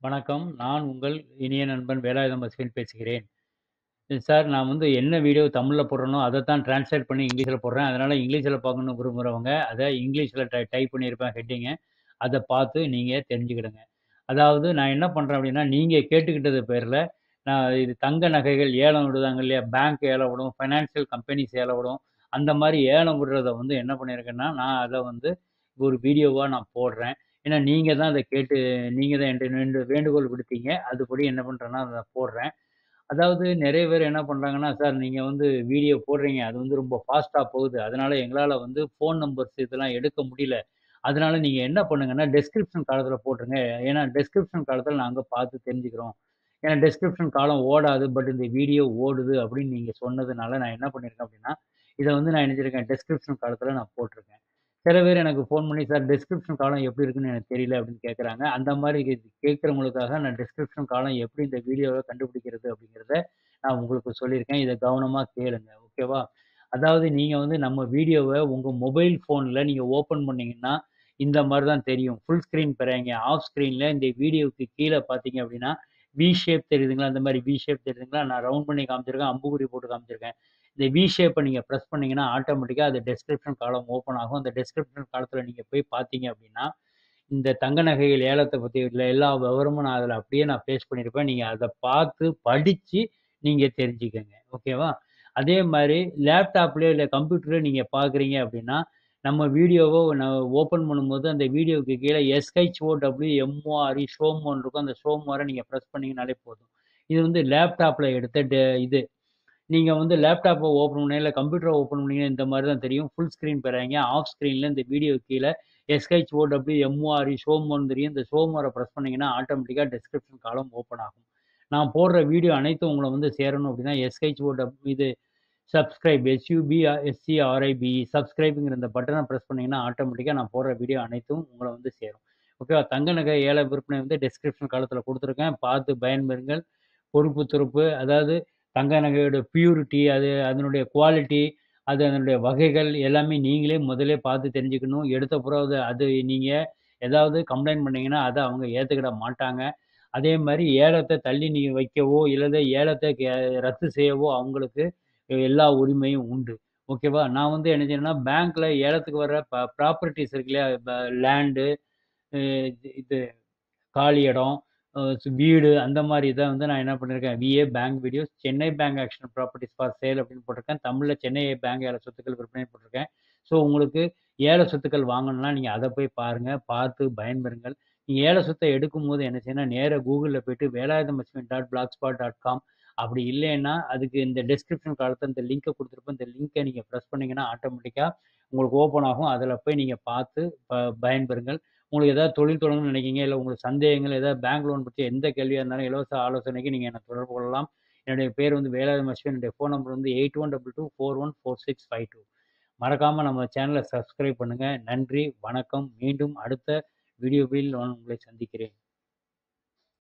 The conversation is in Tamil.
வணக்கம். நான் உங்கள் இனிய நண்பன் வேலாயுதம் அஸ்வின் பேசுகிறேன். சார் நான் வந்து என்ன வீடியோ தமிழ்ல போடுறேனோ, அதத்தான் டிரான்ஸ்லேட் பண்ணி இங்கிலீஷ்ல போடுறேன். அதனால இங்கிலீஷ்ல பார்க்கணும்னு விரும்புறவங்க, அத இங்கிலீஷ்ல டை டைப் பண்ணியிருப்பேன் ஹெட்டிங்க. அத பார்த்து நீங்க தெரிஞ்சுக்கிடுங்க. அதாவது நான் என்ன பண்றேன் அப்டின்னா, நீங்க கேட்டுக்கிட்டது பேர்ல, நான் இது தங்க நகைகள் ஏலம் விடுதாங்க இல்லையா? பேங்க் ஏலம் விடும், ஃபைனான்சியல் கம்பெனிஸ் ஏலம் விடும். அந்த மாரி ஏலம் விடுறத வந்து என்ன பண்ணியிருக்கேன்னா, நான் அத வந்து ஒரு வீடியோவா நான் போடுறேன். ஏன்னா நீங்க தான் அத கேட்டு நீங்க தான் என்ட்ட வேண்டு வேண்டுகோள் விடுத்தீங்க. அதுபடி என்ன பண்றேன்னா, அத போடுறேன். அதாவது நெறைய பேர் என்ன பண்றாங்கன்னா, சார் நீங்க வந்து வீடியோ போடுறீங்க. அது வந்து ரொம்ப ஃபாஸ்ட்டா போகுது. அதனால எங்களால வந்து ஃபோன் நம்பர்ஸ் இதெல்லாம் எடுக்க முடியல. அதனால நீங்க என்ன பண்ணுங்கன்னா, டெஸ்கிரிப்ஷன் காலத்துல போட்டுருங்க. ஏன்னா டெஸ்கிரிப்ஷன் காலத்துல நாங்க பார்த்து தெரிஞ்சுக்கிறோம். ஏன்னா டெஸ்கிரிப்ஷன் காலம் ஓடாது. பட் இந்த வீடியோ ஓடுது அப்படின்னு நீங்க சொன்னதுனால, நான் என்ன பண்ணியிருக்கேன் அப்டின்னா, இத வந்து நான் என்ன செஞ்சிருக்கேன், டெஸ்கிரிப்ஷன் காலத்துல நான் போட்டுருக்கேன். சில பேர் எனக்கு ஃபோன் பண்ணி, "சார் டெஸ்கிரிப்ஷன் காலம் எப்படி இருக்குன்னு எனக்கு தெரியல" அப்படின்னு கேட்கறாங்க. அந்த மாரி கே கேட்கிறவங்களுக்காக நான் டெஸ்கிரிப்ஷன் காலம் எப்படி இந்த வீடியோவ கண்டுபிடிக்கிறது அப்படிங்கிறத நான் உங்களுக்கு சொல்லியிருக்கேன். இத கவனமா கேளுங்க. ஓகேவா? அதாவது நீங்க வந்து நம்ம வீடியோவ உங்க மொபைல் ஃபோன்ல நீங்க ஓப்பன் பண்ணீங்கன்னா, இந்த மாரி தான் தெரியும். Full screen பெறாதீங்க. ஆஃப் ஸ்க்ரீன்ல இந்த வீடியோவுக்கு கீழ பார்த்தீங்க அப்டின்னா, வி ஷேப் தெரியுதுங்களா? இந்த மாரி வி ஷேப் தெரியுதுங்களா? நான் ரவுண்ட் பண்ணி காமிச்சிருக்கேன். அம்புக்குறி போட்டு காமிச்சிருக்கேன். இந்த வி ஷேப்ப நீங்க பிரஸ் பண்ணீங்கன்னா, ஆட்டோமேட்டிக்கா அது டெஸ்கிரிப்ஷன் காலம் ஓப்பன் ஆகும். அந்த டெஸ்கிரிப்ஷன் காலத்துல நீங்க போய் பார்த்தீங்க அப்டின்னா, இந்த தங்க நகைகள் ஏலத்த பத்தி உள்ள எல்லா விவரமும் நான் அதுல அப்படியே நான் பேஸ்ட் பண்ணியிருப்பேன். நீங்க அத பார்த்து, படிச்சு நீங்க தெரிஞ்சுக்கங்க. ஓகேவா? அதே மாரி லேப்டாப்லயோ இல்ல கம்ப்யூட்டர்லயோ நீங்க பார்க்குறீங்க அப்டின்னா, நம்ம வீடியோவ ந ஓப்பன் பண்ணும்போது அந்த வீடியோவுக்கு கீழ எஸ்-ஹெச்-ஓ-டபிள்யூ-எம்-ஓ-ஆர்-இ ஷோ மோர்ன்னு இருக்கும். அந்த ஷோ மோர நீங்க பிரஸ் பண்ணீங்கனாலே போதும். இது வந்து லேப்டாப்ல எடுத்த டெ இது. நீங்க வந்து லேப்டாப்ப ஓப்பன் பண்ணி இல்ல கம்ப்யூட்டர ஓப்பன் பண்ணீங்கன்னா இந்த மாரி தான் தெரியும். Full screen பெறாதீங்க. ஆஃப் ஸ்க்ரீன்ல இந்த வீடியோவுக்கு கீழ எஸ்-ஹெச்-ஓ-டபிள்யூ-எம்-ஓ-ஆர்-இ ஷோ மோர்ன்னு தெரியும். இந்த ஷோ மோர பிரஸ் பண்ணீங்கன்னா, ஆட்டோமேட்டிக்கா டெஸ்கிரிப்ஷன் காலம் ஓப்பன் ஆகும். நான் போடுற வீடியோ அனைத்தும் உங்கள வந்து சேரணும் அப்டின்னா, எஸ்-ஹெச்-ஓ-டப் இது சப்ஸ்கிரைப் எஸ்-யு-பி-எஸ்-சி-ஆர்-ஐ-பி-இ சப்ஸ்கிரைப்ங்கிற இந்த பட்டன பிரஸ் பண்ணீங்கன்னா, ஆட்டோமேட்டிக்கா நான் போடுற வீடியோ அனைத்தும் உங்கள வந்து சேரும். ஓகேவா? தங்க நகை ஏல விற்பனை வந்து டெஸ்கிரிப்ஷன் காலத்துல குடுத்துருக்கேன். பார்த்து பயன்பெறுங்கள். பொறுப்பு துருப்பு அதாவது தங்க நகையோட பியூரிட்டி, அது அதனுடைய குவாலிட்டி, அது அதனுடைய வகைகள் எல்லாமே நீங்களே முதலே பார்த்து தெரிஞ்சுக்கணும். எடுத்த பிறகு அது நீங்க ஏதாவது கம்ப்ளைண்ட் பண்ணீங்கன்னா, அத அவங்க ஏத்துக்கிட மாட்டாங்க. அதே மாரி ஏலத்த தள்ளி நீங்க வைக்கவோ, இல்ல ஏலத்த கே ரத்து செய்யவோ அவங்களுக்கு எல்லா உரிமையும் உண்டு. ஓகேவா? நான் வந்து என்ன செய்றேன்னா, பேங்க்ல ஏலத்துக்கு வர ப ப்ராப்பர்ட்டீஸ் இருக்கு இல்லையா? ப லேண்டு, அ இது காலி இடம், அ வீடு அந்த மாரி இத வந்து நான் என்ன பண்ணியிருக்கேன், V A. Bank videos, Chennai bank auction properties for sale அப்படின்னு போட்டிருக்கேன். தமிழ்ல சென்னை பேங்க் ஏல சொத்துக்கள் விற்பனை போட்டிருக்கேன். ஸோ உங்களுக்கு ஏல சொத்துக்கள் வாங்கணும்னா, நீங்க அத போய் பாருங்க. பார்த்து பயன்பெறுங்கள். நீங்க ஏல சொத்த எடுக்கும்போது என்ன செய்யணும்னா, நேரா கூகுள்ல போயிட்டு Velayutham Aswin dot blogspot dot com அப்படி இல்லைன்னா, அதுக்கு இந்த டெஸ்கிரிப்ஷன் காலத்துல இந்த லிங்க்க குடுத்துருப்பேன். இந்த லிங்க்க நீங்க பிரஸ் பண்ணீங்கன்னா, ஆட்டோமேட்டிக்கா உங்களுக்கு ஓப்பன் ஆகும். அதுல போய் நீங்க பார்த்து ப பயன்பெறுங்கள். உங்களுக்கு ஏதாவது தொழில் தொடங்கணும்னு நினைக்கிறீங்க, இல்ல உங்களுக்கு சந்தேகங்கள் ஏதாவது பேங்க் லோன் பத்தி எந்த கேள்வியா இருந்தாலும் இலவச ஆலோசனைக்கு நீங்க என்ன தொடர்பு கொள்ளலாம். என்னுடைய பேர் வந்து வேலாயுதம் அஸ்வின். என்னுடைய ஃபோன் நம்பர் வந்து 8122414652 மறக்காம நம்ம சேனல சப்ஸ்கிரைப் பண்ணுங்க. நன்றி, வணக்கம். மீண்டும் அடுத்த வீடியோவில் நான் உங்களை சந்திக்கிறேன்.